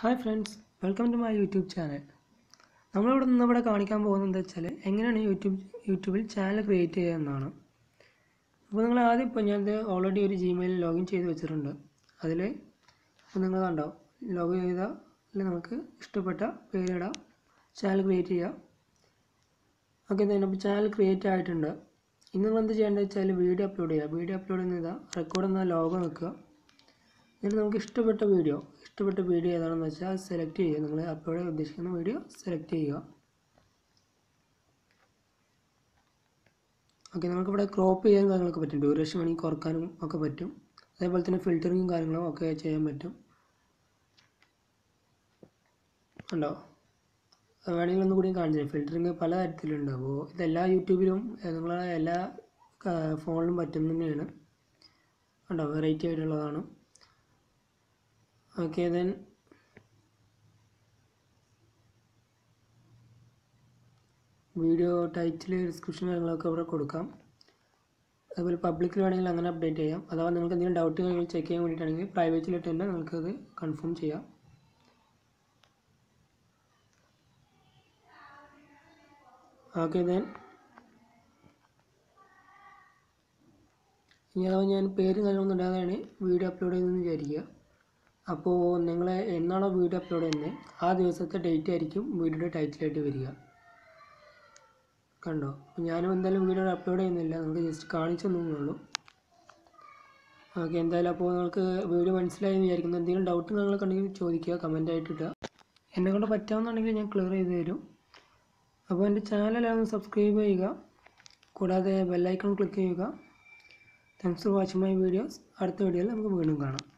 hi friends welcome to my YouTube channel നമ്മളിവിടെ നിന്ന് ഇവിടെ കാണിക്കാൻ പോകുന്നത് എന്താ വെച്ചാൽ എങ്ങനെയാണ് യൂട്യൂബ് യൂട്യൂബിൽ ചാനൽ ക്രിയേറ്റ് ചെയ്യുക എന്നാണ് അപ്പോൾ നിങ്ങൾ ആദ്യം ഇപ്പോൾ ഞാനത് ഓൾറെഡി ഒരു ജിമെയിൽ ലോഗിൻ ചെയ്ത് വെച്ചിട്ടുണ്ട് അതിൽ അപ്പോൾ നിങ്ങൾ കണ്ടോ ലോഗിൻ ചെയ്താൽ അതിൽ നമുക്ക് ഇഷ്ടപ്പെട്ട പേരിടാം ചാനൽ ക്രിയേറ്റ് ചെയ്യാം ഓക്കെ തന്നെ അപ്പോൾ ചാനൽ ക്രിയേറ്റ് ആയിട്ടുണ്ട് ഇന്ന് നിങ്ങൾ എന്ത് ചെയ്യേണ്ടത് വെച്ചാൽ വീഡിയോ അപ്ലോഡ് ചെയ്യുക വീഡിയോ അപ്ലോഡ് ചെയ്യുന്ന റെക്കോർഡ് എന്ന ലോഗോ നിൽക്കുക എന്നിട്ട് നമുക്ക് ഇഷ്ടപ്പെട്ട വീഡിയോ ഇഷ്ടപ്പെട്ട വീഡിയോ ഏതാണെന്ന് വെച്ചാൽ അത് സെലക്ട് ചെയ്യുക നിങ്ങൾ അപ്ലോഡ് ചെയ്യാൻ ഉദ്ദേശിക്കുന്ന വീഡിയോ സെലക്ട് ചെയ്യുക ഓക്കെ നമുക്കിവിടെ ക്രോപ്പ് ചെയ്യാൻ കാര്യങ്ങളൊക്കെ പറ്റും ഡ്യൂറേഷൻ വേണമെങ്കിൽ കുറക്കാനും ഒക്കെ പറ്റും അതേപോലെ തന്നെ ഫിൽറ്ററിങ്ങും കാര്യങ്ങളും ഒക്കെ ചെയ്യാൻ പറ്റും ഉണ്ടോ അത് വേണമെങ്കിൽ ഒന്നും കൂടി കാണിച്ചു ഫിൽറ്ററിങ് പല തരത്തിലുണ്ട് അപ്പോൾ ഇതെല്ലാ യൂട്യൂബിലും ഏഹ്, നിങ്ങളെ എല്ലാ ക- ഫോണിലും പറ്റും തന്നെയാണ് ഉണ്ടോ വെറൈറ്റി ആയിട്ടുള്ളതാണ് okay then video title description കാര്യങ്ങളൊക്കെ ഇവിടെ കൊടുക്കാം അതുപോലെ പബ്ലിക്കിൽ വേണമെങ്കിൽ അങ്ങനെ അപ്ഡേറ്റ് ചെയ്യാം അഥവാ നിങ്ങൾക്ക് എന്തെങ്കിലും ഡൗട്ട് കാര്യങ്ങൾ ചെക്ക് ചെയ്യാൻ വേണ്ടിയിട്ടാണെങ്കിൽ പ്രൈവറ്റിലിട്ട് തന്നെ നിങ്ങൾക്കത് കൺഫേം ചെയ്യാം ഓക്കെ ദെൻ ഇനി അഥവാ ഞാൻ പേരും കാര്യങ്ങളൊന്നും ഇടാതെയാണ് വീഡിയോ അപ്ലോഡ് ചെയ്തതെന്ന് വിചാരിക്കുക അപ്പോൾ നിങ്ങൾ എന്നാണോ വീഡിയോ അപ്ലോഡ് ചെയ്യുന്നത് ആ ദിവസത്തെ ഡേറ്റ് ആയിരിക്കും വീഡിയോയുടെ ടൈറ്റിലായിട്ട് വരിക കണ്ടോ അപ്പോൾ ഞാനും എന്തായാലും വീഡിയോ അപ്ലോഡ് ചെയ്യുന്നില്ല നിങ്ങൾക്ക് ജസ്റ്റ് കാണിച്ചു തന്നേ ഉള്ളൂ ഓക്കെ എന്തായാലും അപ്പോൾ നിങ്ങൾക്ക് വീഡിയോ മനസ്സിലായി എന്ന് വിചാരിക്കുന്നു എന്തെങ്കിലും ഡൗട്ട് നിങ്ങളൊക്കെ ഉണ്ടെങ്കിൽ ചോദിക്കുക കമൻ്റ് ആയിട്ട് ഇടുക എന്നെ കൊണ്ട് പറ്റാവുന്നുണ്ടെങ്കിൽ ഞാൻ ക്ലിയർ ചെയ്ത് തരും അപ്പോൾ എൻ്റെ ചാനൽ ഒന്ന് സബ്സ്ക്രൈബ് ചെയ്യുക കൂടാതെ ബെല്ലൈക്കൺ ക്ലിക്ക് ചെയ്യുക thanks for watching my videos അടുത്ത വീഡിയോയിൽ നമുക്ക് വീണ്ടും കാണാം